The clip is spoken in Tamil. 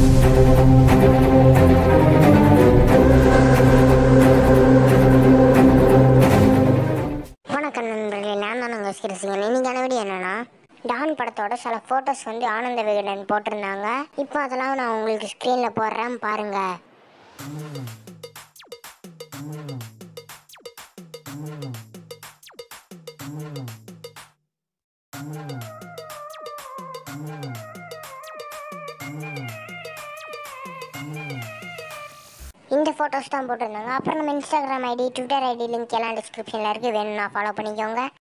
வணக்கம் நண்பர்களே நான் தான் உங்கள் சிறுசிங்கன் இன்னைக்கான வீடியோ என்னன்னா டான் படத்தோட சில ஃபோட்டோஸ் வந்து ஆனந்த விகடன் போட்டிருந்தாங்க இப்போ அதெல்லாம் நான் உங்களுக்கு ஸ்க்ரீனில் போடுறேன் பாருங்க இந்த ஃபோட்டோஸ் தான் போட்டிருந்தாங்க அப்புறம் நம்ம Instagram ID Twitter ID link எல்லாம் டிஸ்கிரிப்ஷனில் இருக்குது வேணும்னா ஃபாலோ பண்ணிக்கோங்க